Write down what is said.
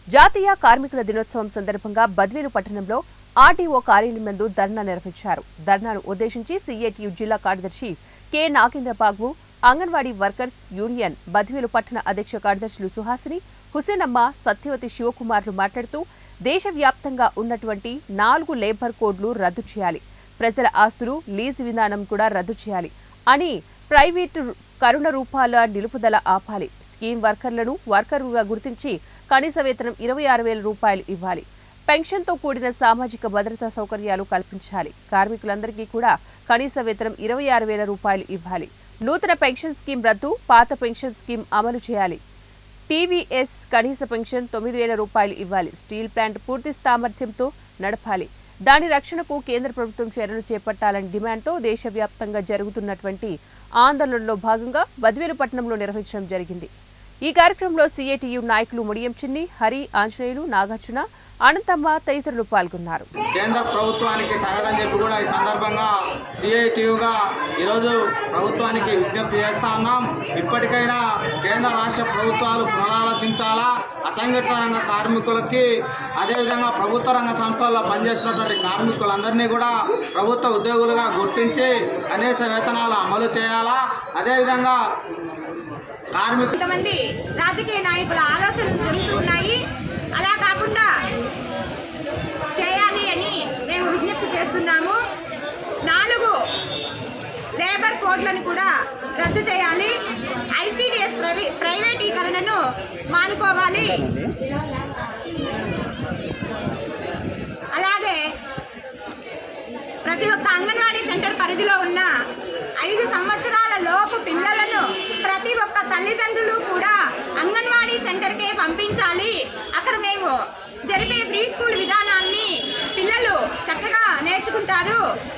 జాతీయ కార్మికుల దినోత్సవం సందర్భంగా బద్వేలు పట్టణంలో ఆర్టీఓ కార్యాలయం నందు ధర్నా నిర్వహించారు ధర్నాను ఉద్దేశించి సీఐటియు జిల్లా కార్యదర్శి K Nagendrababu anganwadi workers union Badvel పట్టణ అధ్యక్ష కార్యదర్శులు సుహాసిని హుసేనమ్మ సత్యవతి శివకుమార్లు మాట్లాడుతూ దేశవ్యాప్తంగా ఉన్నటువంటి నాలుగు లేబర్ కోడ్లు రద్దు చేయాలి ప్రజల ఆస్తులు లీజు విధానం కూడా రద్దు చేయాలి అని ప్రైవేటు కరుణ రూపాల నిలుపుదల ఆపాలి స్కీమ్ వర్కర్లను వర్కర్లుగా గుర్తించి కనీస వేతనం ఇరవై ఆరు వేల రూపాయలు ఇవ్వాలి పెన్షన్తో కూడిన సామాజిక భద్రతా సౌకర్యాలు కల్పించాలి కార్మికులందరికీ కూడా కనీస వేతనం ఇరవై ఆరు వేల రూపాయలు ఇవ్వాలి నూతన పెన్షన్ స్కీమ్ రద్దు పాత పెన్షన్ స్కీమ్ అమలు చేయాలి టీవీఎస్ కనీస పెన్షన్ తొమ్మిది వేల రూపాయలు ఇవ్వాలి స్టీల్ ప్లాంట్ పూర్తి సామర్థ్యంతో నడపాలి దాని రక్షణకు కేంద్ర ప్రభుత్వం చర్యలు చేపట్టాలని డిమాండ్తో దేశవ్యాప్తంగా జరుగుతున్నటువంటి ఆందోళనలో భాగంగా బద్వేలు పట్టణంలో నిర్వహించడం జరిగింది ఈ కార్యక్రమంలో సీఐటియు నాయకులు ముడియం చిన్ని హరి ఆంజనేయులు నాగార్జున అనంతమ్మ తదితరులు పాల్గొన్నారు కేంద్ర ప్రభుత్వానికి తగదని చెప్పి కూడా ఈ సందర్భంగా సిఐటియుగా ఈరోజు ప్రభుత్వానికి విజ్ఞప్తి చేస్తా ఉన్నాం ఇప్పటికైనా కేంద్ర రాష్ట్ర ప్రభుత్వాలు పునరాలోచించాలా అసంఘటిత రంగ కార్మికులకి అదేవిధంగా ప్రభుత్వ రంగ సంస్థల్లో పనిచేసినటువంటి కార్మికులందరినీ కూడా ప్రభుత్వ ఉద్యోగులుగా గుర్తించి కనీస వేతనాలు అమలు చేయాలా అదేవిధంగా కార్మికు కొంతమంది రాజకీయ నాయకుల ఆలోచనలు జరుగుతున్నాయి అలా కాకుండా చేయాలి అని మేము విజ్ఞప్తి చేస్తున్నాము నాలుగు లేబర్ కోడ్లను కూడా రద్దు చేయాలి ఐసిడిఎస్ ప్రైవే ప్రైవేటీకరణను మానుకోవాలి అలాగే ప్రతి ఒక్క అంగన్వాడీ సెంటర్ పరిధిలో ఉన్న ఐదు సంవత్సరాల లోపు పిల్లలను ప్రతి ఒక్క తల్లిదండ్రులు కూడా అంగన్వాడీ సెంటర్కే పంపించాలి అక్కడ మేము జరిపే ప్రీ స్కూల్ విధానాన్ని పిల్లలు చక్కగా నేర్చుకుంటారు